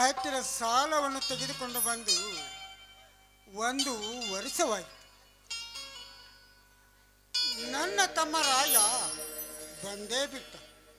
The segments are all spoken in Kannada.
ಹತ್ತಿರ ಸಾಲವನ್ನು ತೆಗೆದುಕೊಂಡು ಬಂದು ಒಂದು ವರ್ಷವಾಯಿತು ನನ್ನ ತಮ್ಮ ರಾಯ ಬಂದೇ ಬಿಟ್ಟ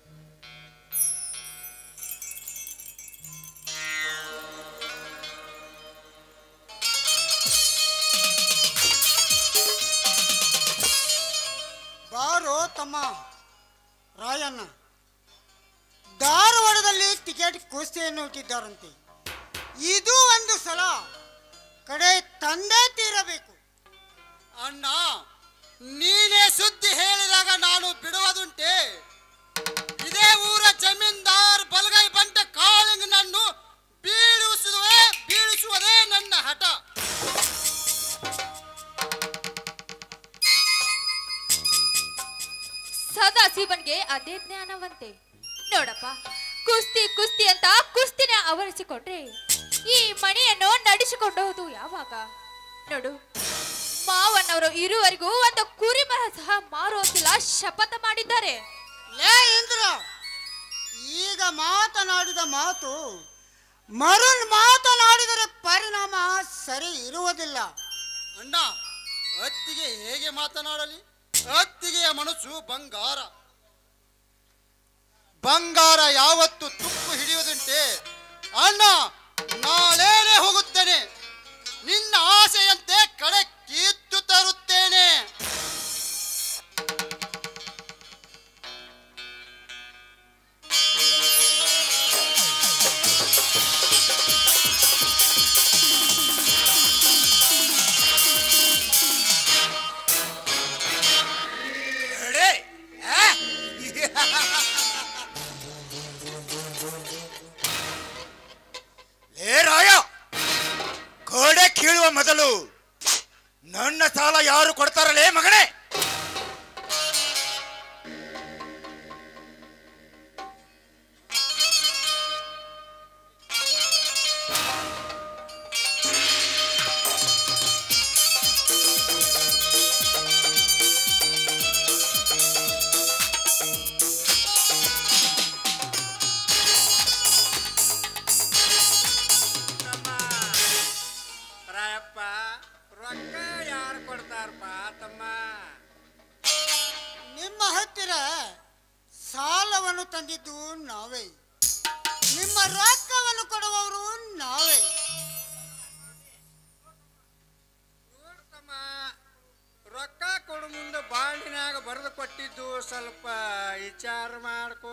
ಬಾರೋ ತಮ್ಮ ರಾಯಣ್ಣ ಧಾರವಾಡದಲ್ಲಿ ಟಿಕೆಟ್ ಕುಸ್ತಿಯನ್ನು ಇಟ್ಟಿದ್ದಾರಂತೆ ಇದು ಒಂದು ಸಲ ಕಡೆ ತಂದೆ ತೀರಬೇಕು ಅಣ್ಣ ನೀನೇ ಸುದ್ದಿ ಹೇಳಿದಾಗ ನಾನು ಬಿಡುವುದುಂಟೆ ಇದೇ ಊರ ಜಮೀನ್ದಾರ್ ಬಲಗೈ ಬಂಟ ಕಾಳಿಂಗನನ್ನು ಬೀಳಿಸುವೆ ಬೀಳಿಸುವುದೇ ನನ್ನ ಹಠ ಸದಾ ಶಿವನ್ಗೆ ಅದೇ ಜ್ಞಾನವಂತೆ ನೋಡಪ್ಪ ಕುಸ್ತಿ ಕುಸ್ತಿ ಅಂತ ಕುಸ್ತಿನ ಆವರಿಸಿಕೊಂಡ್ರೆ ಈ ಮಣಿಯನ್ನು ನಡೆಸಿಕೊಂಡು ಹೋದು ಯಾವಾಗ ನೋಡು ಮಾವನವರು ಇರುವರೆಗೂ ಒಂದು ಕುರಿ ಮರ ಸಹ ಮಾರುವಂತಿಲ್ಲ ಶಪಥ ಮಾಡಿದ್ದಾರೆ ಲೇ ಇಂದ್ರ ಈಗ ಮಾತನಾಡಿದ ಮಾತು ಮರುಳ್ ಮಾತನಾಡಿದರೆ ಪರಿಣಾಮ ಸರಿ ಇರುವುದಿಲ್ಲ ಅಣ್ಣ ಅತ್ತಿಗೆ ಹೇಗೆ ಮಾತನಾಡಲಿ ಅತ್ತಿಗೆಯ ಮನಸ್ಸು ಬಂಗಾರ ಬಂಗಾರ ಯಾವತ್ತು ತುಕ್ಕು ಹಿಡಿಯುವುದುಂಟೆ ಅಣ್ಣ ನಾಳೆನೆ ಹೋಗುತ್ತೇನೆ ನಿನ್ನ ಆಸೆಯಂತೆ ಕಡೆ ಕಿತ್ತು ತರುತ್ತೇನೆ ಏ ರಾಯ ಗೋಡೆ ಕೀಳುವ ಮೊದಲು ನನ್ನ ಸಾಲ ಯಾರು ಕೊಡ್ತಾರಲೇ ಮಗನೇ ರಾಯಪ್ಪ ರೊಕ್ಕ ಯಾರು ಕೊಡ್ತಾರಪ್ಪ ತಮ್ಮ ನಿಮ್ಮ ಹತ್ತಿರ ಸಾಲವನ್ನು ತಂದಿದ್ದು ನಾವೇ ನಿಮ್ಮ ರೊಕ್ಕವನ್ನು ಕೊಡುವವರು ನಾವೇ ತಮ್ಮ ರೊಕ್ಕ ಕೊಡು ಮುಂದೆ ಬಾಂಡಿನಾಗ ಬರೆದು ಕೊಟ್ಟಿದ್ದು ಸ್ವಲ್ಪ ವಿಚಾರ ಮಾಡ್ಕೋ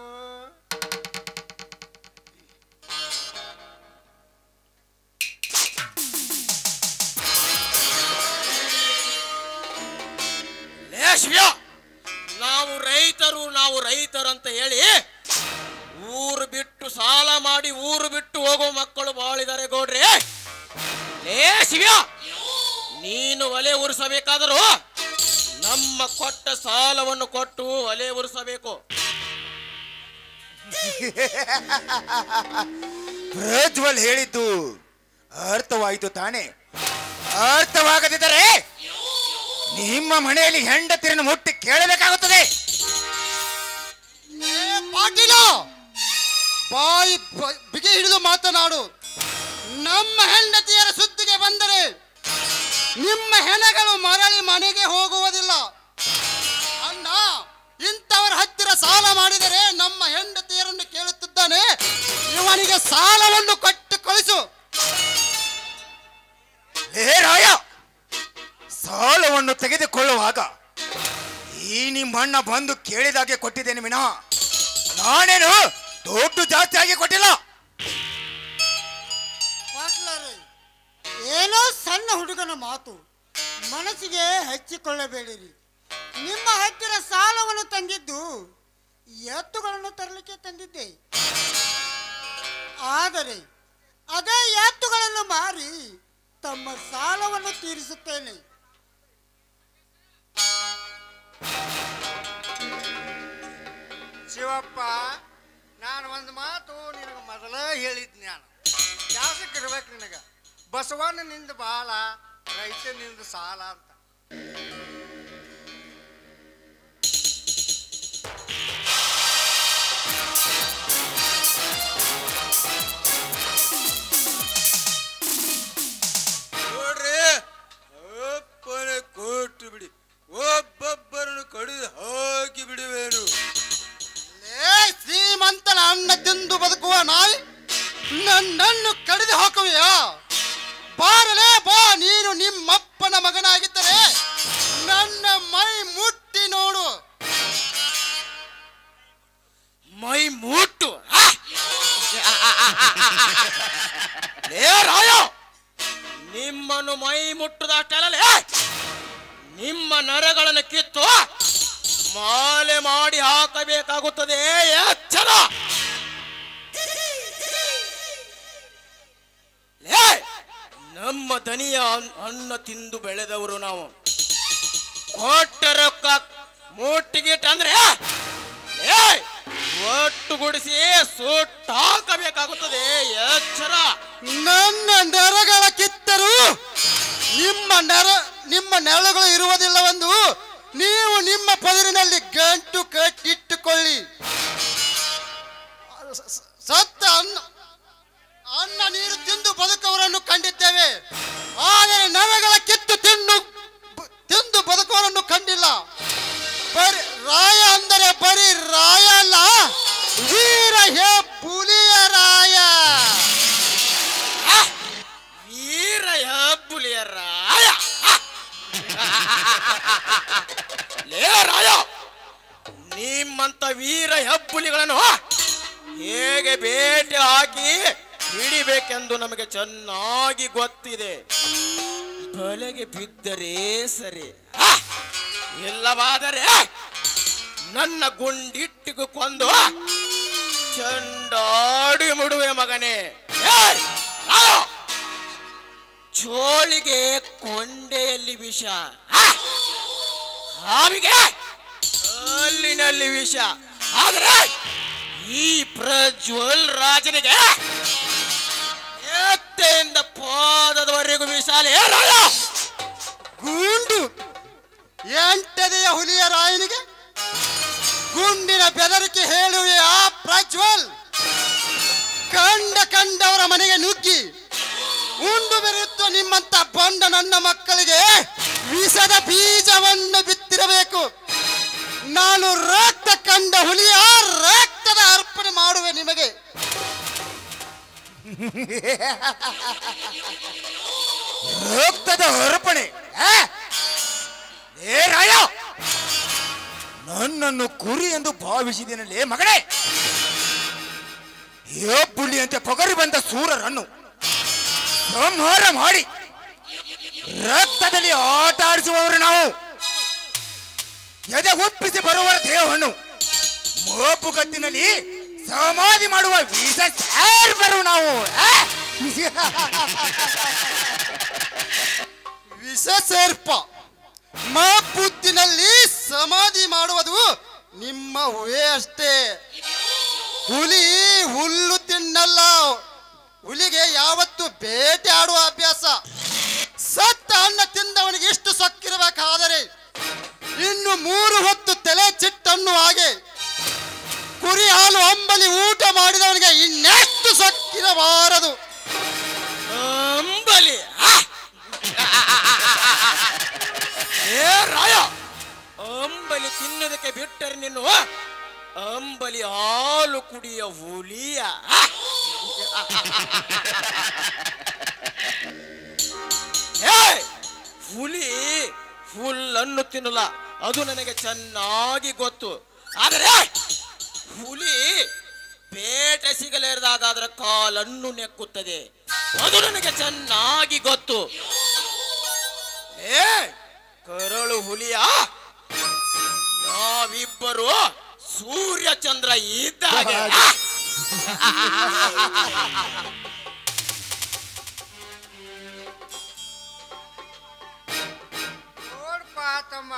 ಲೇ ಶಿವ್ಯ ನಾವು ರೈತರು ನಾವು ರೈತರು ಅಂತ ಹೇಳಿ ಊರು ಬಿಟ್ಟು ಸಾಲ ಮಾಡಿ ಊರು ಬಿಟ್ಟು ಹೋಗೋ ಮಕ್ಕಳು ಬಾಳಿದ್ದಾರೆ ಗೌಡ್ರಿ ಲೇ ಶಿವ್ಯ ನೀನು ಒಲೆ ಉರಿಸಬೇಕಾದರೂ ನಮ್ಮ ಕೊಟ್ಟ ಸಾಲವನ್ನು ಕೊಟ್ಟು ಒಲೆ ಉರಿಸಬೇಕು ಪ್ರಜ್ವಲ್ ಹೇಳಿದ್ದು ಅರ್ಥವಾಯಿತು ತಾನೆ ಅರ್ಥವಾಗದಿದ್ದರೆ ನಿಮ್ಮ ಮನೆಯಲ್ಲಿ ಹೆಂಡತಿರನ್ನು ಮುಟ್ಟಿ ಕೇಳಬೇಕಾಗುತ್ತದೆ ಏ ಪಾಟೀಲ ಬಾಯಿ ಬ- ಬಿಗಿ ಹಿಡಿದು ಮಾತನಾಡು ನಮ್ಮ ಹೆಂಡತಿಯರ ಸುದ್ದಿಗೆ ಬಂದರೆ ನಿಮ್ಮ ಹೆಣಗಳು ಮರಳಿ ಮನೆಗೆ ಹೋಗುವುದಿಲ್ಲ ಅಣ್ಣ ಇಂಥವರ ಹತ್ತಿರ ಸಾಲ ಮಾಡಿದರೆ ನಮ್ಮ ಹೆಂಡತಿಯರನ್ನು ಕೇಳುತ್ತಿದ್ದಾನೆ ಇವನಿಗೆ ಸಾಲವನ್ನು ಕೊಟ್ಟು ಕಳಿಸು ಹೇ ರಾಯ ಸಾಲವನ್ನು ತೆಗೆದುಕೊಳ್ಳುವಾಗ ಈ ನಿಮ್ಮಣ್ಣ ಬಂದು ಕೇಳಿದಾಗೆ ಕೊಟ್ಟಿದ್ದೇನೆ ವಿನಃ ನಾನೇನು ದುಡ್ಡು ಜಾಸ್ತಿ ಆಗಿ ಕೊಟ್ಟಿಲ್ಲ ಪಾಟ್ಲರೇ ಏನೋ ಸಣ್ಣ ಹುಡುಗನ ಮಾತು ಮನಸ್ಸಿಗೆ ಹಚ್ಚಿಕೊಳ್ಳಬೇಡಿರಿ ನಿಮ್ಮ ಹತ್ತಿರ ಸಾಲವನ್ನು ತಂದಿದ್ದು ಎತ್ತುಗಳನ್ನು ತರಲಿಕ್ಕೆ ತಂದಿದ್ದೆ ಆದರೆ ಅದೇ ಎತ್ತುಗಳನ್ನು ಮಾರಿ ತಮ್ಮ ಸಾಲವನ್ನು ತೀರಿಸುತ್ತೇನೆ ಶಿವಪ್ಪ ನಾನು ಒಂದು ಮಾತು ನಿನಗೆ ಮೊದಲ ಹೇಳಿದ್ ನಾನು ಜಾಸಕ್ಕೆ ಇರ್ಬೇಕು ನಿನಗ ಬಸವಣ್ಣನಿಂದ ಬಾಳ ರೈತನಿಂದ ಸಾಲ ಅಂತ ರಾಯ ನಿಮ್ಮನ್ನು ಮೈ ಮುಟ್ಟದಷ್ಟೇ ನಿಮ್ಮ ನರಗಳನ್ನು ಕಿತ್ತು ಮಾಲೆ ಮಾಡಿ ಹಾಕಬೇಕಾಗುತ್ತದೆ ಎಚ್ಚರ ಲೇ, ನಮ್ಮ ದನಿಯ ಅನ್- ಅನ್ನ ತಿಂದು ಬೆಳೆದವರು ನಾವು ಕೊಟ್ಟ ರೊಕ್ಕ ಮೂಟಿಗಿಟ್ ಅಂದ್ರೆ ಏ ಒಟ್ಟುಗೂಡಿಸಿ ಸುಟ್ಟು ಹಾಕಬೇಕಾಗುತ್ತದೆ ಎಚ್ಚರ ನನ್ನ ನರಗಳ ಕಿತ್ತರು ನಿಮ್ಮ ನರ ನಿಮ್ಮ ನೆರಳುಗಳು ಇರುವುದಿಲ್ಲವೆಂದು ನೀವು ನಿಮ್ಮ ಪದರಿನಲ್ಲಿ ಗಂಟು ಕಟ್ಟಿಟ್ಟುಕೊಳ್ಳಿ ಸ- ಸ- ಸತ್ತ ಅನ್ನ ಅನ್ನ ನೀರು ತಿಂದು ಬದುಕವರನ್ನು ಕಂಡಿದ್ದೇವೆ ಆದರೆ ನರಗಳ ಕಿತ್ತು ತಿನ್ನು ಬ- ತಿಂದು ಬದುಕವರನ್ನು ಕಂಡಿಲ್ಲ ಬರೀ ರಾಯ ಅಂದರೆ ಬರೀ ರಾಯ ಅಲ್ಲ ವೀರ ಹೇ ಪುಲಿಯ ರಾಯ ವೀರ ಹೆಬ್ಬುಲಿಯ ರಾಯ ಲೇ ರಾಯ ನಿಮ್ಮಂತ ವೀರ ಹೆಬ್ಬುಲಿಗಳನ್ನು ಹೇಗೆ ಬೇಟೆ ಹಾಕಿ ಹಿಡಿಬೇಕೆಂದು ನಮಗೆ ಚೆನ್ನಾಗಿ ಗೊತ್ತಿದೆ ಬಲೆಗೆ ಬಿದ್ದರೆ ಸರಿ ಆ! ಇಲ್ಲವಾದರೆ ನನ್ನ ಗುಂಡಿಟ್ಟಿಗೂ ಕೊಂದು ಚಂಡಾಡಿ ಮುಡುವೆ ಮಗನೇ ಏಯ್! ರಾಯ! ಚೋಳಿಗೆ ಕೊಂಡೆಯಲ್ಲಿ ವಿಷ ಆ! ಹಾವಿಗೆ ಅಲ್ಲಿನಲ್ಲಿ ವಿಷ ಆದ್ರೆ ಈ ಪ್ರಜ್ವಲ್ ರಾಜನಿಗೆ ಎತ್ತೆಯಿಂದ ಪಾದದವರೆಗೂ ವಿಶಾಲ ರಾಯ ಗುಂಡು ಎಂಟನೆಯ ಹುಲಿಯ ರಾಯನಿಗೆ ಗುಂಡಿನ ಬೆದರಿಕೆ ಹೇಳುವೆ ಆ ಪ್ರಜ್ವಲ್ ಕಂಡ ಕಂಡವರ ಮನೆಗೆ ನುಗ್ಗಿ ಉಂಡು ಬೆರೆಯುತ್ತ ನಿಮ್ಮಂತ ಬಂಡ ನನ್ನ ಮಕ್ಕಳಿಗೆ ವಿಷದ ಬೀಜವನ್ನು ಬಿತ್ತಿರಬೇಕು ನಾನು ರಕ್ತ ಕಂಡ ಹುಲಿಯ ರಕ್ತದ ಅರ್ಪಣೆ ಮಾಡುವೆ ನಿಮಗೆ ರಕ್ತದ ಅರ್ಪಣೆ ಆ? ಏ ರಾಯ ನನ್ನನ್ನು ಕುರಿ ಎಂದು ಭಾವಿಸಿದೆನಲ್ಲೇ ಮಗನೇ ಹೆಬ್ಬುಲಿ ಅಂತ ಪೊಗರಿ ಬಂದ ಸೂರರನ್ನು ಸಂಹಾರ ಮಾಡಿ ರಕ್ತದಲ್ಲಿ ಆಟ ಆಡಿಸುವವರು ನಾವು ಎದೆ ಒಪ್ಪಿಸಿ ಬರುವವರ ದೇಹವನ್ನು ಮೋಪುಗತ್ತಿನಲ್ಲಿ ಸಮಾಧಿ ಮಾಡುವ ವಿಷ ಸಾರ್ಬರು ನಾವು ಆ? ವಿಷ ಸೇರ್ಪ ಮಾಪುತ್ತಿನಲ್ಲಿ ಸಮಾಧಿ ಮಾಡುವುದು ನಿಮ್ಮ ಹೂವೇ ಅಷ್ಟೇ ಹುಲಿ ಹುಲ್ಲು ತಿನ್ನಲ್ಲ ಹುಲಿಗೆ ಯಾವತ್ತು ಬೇಟೆ ಆಡುವ ಅಭ್ಯಾಸ ಸತ್ತ ಅನ್ನ ತಿಂದವನಿಗೆ ಇಷ್ಟು ಸೊಕ್ಕಿರಬೇಕಾದರೆ ಇನ್ನು ಮೂರು ಹೊತ್ತು ತಲೆ ಚಿಟ್ಟನ್ನು ಹಾಗೆ ಕುರಿ ಹಾಲು ಅಂಬಲಿ ಊಟ ಮಾಡಿದವನಿಗೆ ಇನ್ನೆಷ್ಟು ಸೊಕ್ಕಿರಬಾರದು ಅಂಬಲಿ ಆ! ಏ ರಾಯ ಅಂಬಲಿ ತಿನ್ನೋದಕ್ಕೆ ಬಿಟ್ಟರೆ ನೀನು ಅಂಬಲಿ ಹಾಲು ಕುಡಿಯ ಹುಲಿಯ ಆ! ಏ ಹುಲಿ ಹುಲ್ಲನ್ನು ತಿನ್ನಲ್ಲ ಅದು ನನಗೆ ಚೆನ್ನಾಗಿ ಗೊತ್ತು ಆದರೆ ಹುಲಿ ಬೇಟೆ ಸಿಗಲೇರದಾಗ ಅದರ ಕಾಲನ್ನು ನೆಕ್ಕುತ್ತದೆ ಅದು ನನಗೆ ಚೆನ್ನಾಗಿ ಗೊತ್ತು ಏ ಕರಳು ಹುಲಿಯ ನಾವಿಬ್ಬರು ಸೂರ್ಯ ಚಂದ್ರ ಇದ್ದಾಗೆ ನೋಡ್ಪ ತಮ್ಮ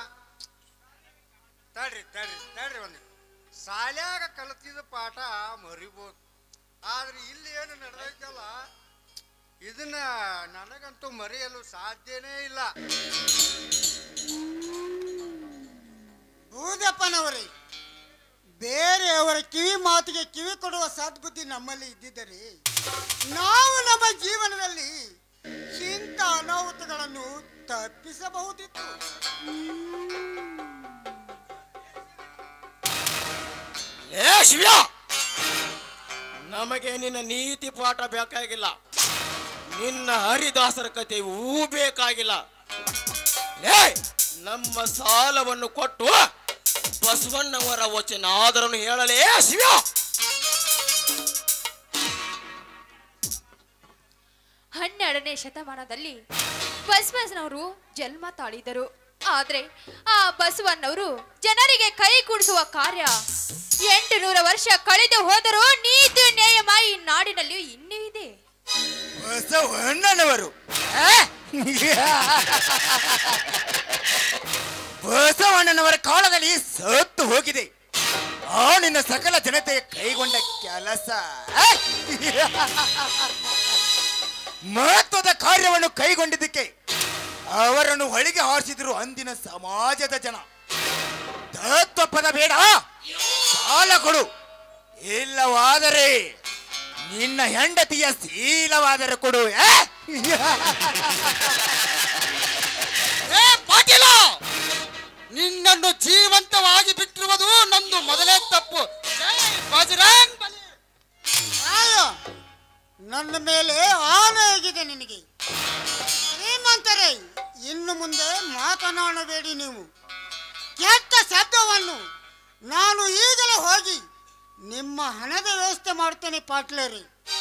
ತಡ್ರಿ ತಡ್ರಿ ತಡ್ರಿ ಒಂದು ಶಾಲ್ಯಾಗ ಕಲಿತಿದ ಪಾಠ ಮರಿಬೋದು ಆದ್ರೆ ಇಲ್ಲಿ ಏನು ನಡೆದೈತಲ್ಲ ಇದನ್ನ ನನಗಂತೂ ಮರೆಯಲು ಸಾಧ್ಯನೇ ಇಲ್ಲ ಭೂದಪ್ಪನವರೇ ಬೇರೆಯವರ ಕಿವಿ ಮಾತಿಗೆ ಕಿವಿ ಕೊಡುವ ಸದ್ಬುದ್ಧಿ ನಮ್ಮಲ್ಲಿ ಇದ್ದಿದ್ದರೆ ನಾವು ನಮ್ಮ ಜೀವನದಲ್ಲಿ ಇಂಥ ಅನಾಹುತಗಳನ್ನು ತಪ್ಪಿಸಬಹುದಿತ್ತು ಏ ಶಿವ್ಯ ನಮಗೆ ನಿನ್ನ ನೀತಿ ಪಾಠ ಬೇಕಾಗಿಲ್ಲ ನಿನ್ನ ಹರಿದಾಸರ ಕಥೆಯೂ ಬೇಕಾಗಿಲ್ಲ ಏ ನಮ್ಮ ಸಾಲವನ್ನು ಕೊಟ್ಟು ಬಸವಣ್ಣವರ ವಚನ ಆದರನ್ನು ಹೇಳಲೇ ಶಿವ್ಯ ಹನ್ನೆರಡನೇ ಶತಮಾನದಲ್ಲಿ ಬಸವಣ್ಣನವರು ಜನ್ಮ ತಾಳಿದರು ಆದ್ರೆ ಆ ಬಸವಣ್ಣವರು ಜನರಿಗೆ ಕೈ ಕೂಡಿಸುವ ಕಾರ್ಯ ಎಂಟು ನೂರ ವರ್ಷ ಕಳೆದು ಹೋದರೂ ನೀತಿ ನ್ಯಾಯಮ ಈ ನಾಡಿನಲ್ಲಿ ಇನ್ನೂ ಇದೆ ಬಸವಣ್ಣನವರು ಆ? ಬಸವಣ್ಣನವರ ಕಾಲದಲ್ಲಿ ಸತ್ತು ಹೋಗಿದೆ ಆ ನಿನ್ನ ಸಕಲ ಜನತೆಯ ಕೈಗೊಂಡ ಕೆಲಸ ಆ? ಮಹತ್ವದ ಕಾರ್ಯವನ್ನು ಕೈಗೊಂಡಿದ್ದಕ್ಕೆ ಅವರನ್ನು ಹೊಳಿಗೆ ಹಾರಿಸಿದ್ರು ಅಂದಿನ ಸಮಾಜದ ಜನ ತತ್ವ ಪದ ಬೇಡ ಸಾಲ ಕೊಡು ಇಲ್ಲವಾದರೆ ನಿನ್ನ ಹೆಂಡತಿಯ ಶೀಲವಾದರೆ ಕೊಡು ಆ? ಏ ಪಾಟೀಲ ನಿನ್ನನ್ನು ಜೀವಂತವಾಗಿ ಬಿಟ್ಟಿರುವುದು ನಂದು ಮೊದಲೇ ತಪ್ಪು ಜೈ ಬಜರಂಗ್ ಬಲಿ. ಆಯ ನನ್ನ ಮೇಲೆ ಆನೆಯಾಗಿದೆ ನಿನಗೆ ಶ್ರೀಮಂತರೇ ಇನ್ನು ಮುಂದೆ ಮಾತನಾಡಬೇಡಿ ನೀವು ಕೆಟ್ಟ ಶಬ್ದವನ್ನು ನಾನು ಈಗಲೇ ಹೋಗಿ ನಿಮ್ಮ ಹಣದ ವ್ಯವಸ್ಥೆ ಮಾಡ್ತೇನೆ ಪಾಟ್ಲರಿ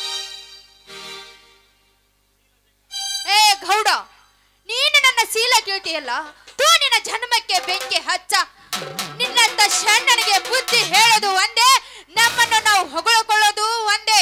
ಏ ಗೌಡ ನೀನು ನನ್ನ ಶೀಲ ಕೇಳ್ತೀಯಲ್ಲ ತೂ ನಿನ್ನ ಜನ್ಮಕ್ಕೆ ಬೆಂಕಿ ಹಚ್ಚ ನಿನ್ನಂತ ಷಣ್ಣನಿಗೆ ಬುದ್ಧಿ ಹೇಳೋದು ಒಂದೇ ನಮ್ಮನ್ನು ನಾವು ಹೊಗಳಿಕೊಳ್ಳೋದು ಒಂದೇ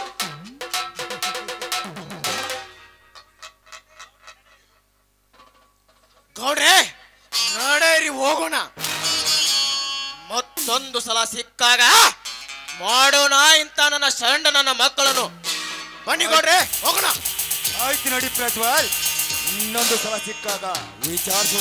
ಗೌಡ್ರೆ ನಡೇರಿ ಹೋಗೋಣ ಮತ್ತೊಂದು ಸಲ ಸಿಕ್ಕಾಗ ಮಾಡೋಣ ಇಂತ ನನ್ನ ಸಣ್ಣ ನನ್ನ ಮಕ್ಕಳನ್ನು ಬನ್ನಿ ಗೌಡ್ರೆ ಹೋಗೋಣ ಆಯ್ತು ನಡಿ ಪ್ರಜ್ವಲ್ ಇನ್ನೊಂದು ಸಲ ಸಿಕ್ಕಾಗ ವಿಚಾರಿಸು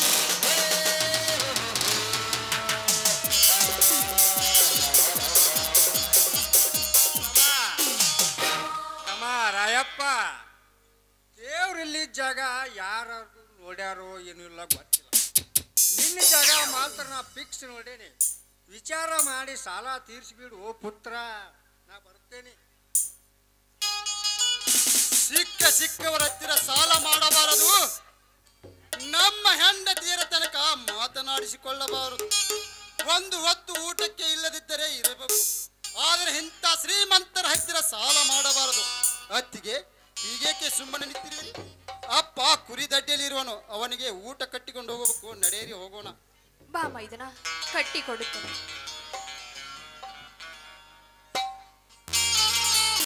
ಅಮ್ಮ ರಾಯಪ್ಪ ದೇವ್ರಿಲ್ಲಿ ಜಾಗ ಯಾರು ನೋಡ್ಯಾರೋ ಏನೂ ಇಲ್ಲ ಗೊತ್ತಿಲ್ಲ ನಿನ್ನ ಜಾಗ ಮಾತ್ರ ನಾ ಫಿಕ್ಸ್ ನೋಡೇನಿ ವಿಚಾರ ಮಾಡಿ ಸಾಲ ತೀರಿಸಿಬಿಡು ಓ ಪುತ್ರ ನಾ ಬರ್ತೇನೆ ಸಿಕ್ಕ ಸಿಕ್ಕವರ ಹತ್ತಿರ ಸಾಲ ಮಾಡಬಾರದು ನಮ್ಮ ಹೆಂಡತಿಯರ ತನಕ ಮಾತನಾಡಿಸಿಕೊಳ್ಳಬಾರದು ಒಂದು ಹೊತ್ತು ಊಟಕ್ಕೆ ಇಲ್ಲದಿದ್ದರೆ ಇರಬೇಕು ಆದರೆ ಇಂಥ ಶ್ರೀಮಂತರ ಹತ್ತಿರ ಸಾಲ ಮಾಡಬಾರದು ಅತ್ತಿಗೆ ಹೀಗೇಕೆ ಸುಮ್ಮನೆ ನಿಂತಿರಿ ಅಪ್ಪ ಕುರಿ ದಡ್ಡಿಯಲ್ಲಿರುವನು ಅವನಿಗೆ ಊಟ ಕಟ್ಟಿಕೊಂಡು ಹೋಗಬೇಕು ನಡೆಯರಿ ಹೋಗೋಣ ಬಾ ಮೈದನ ಕಟ್ಟಿ ಕೊಡುತ್ತೇನೆ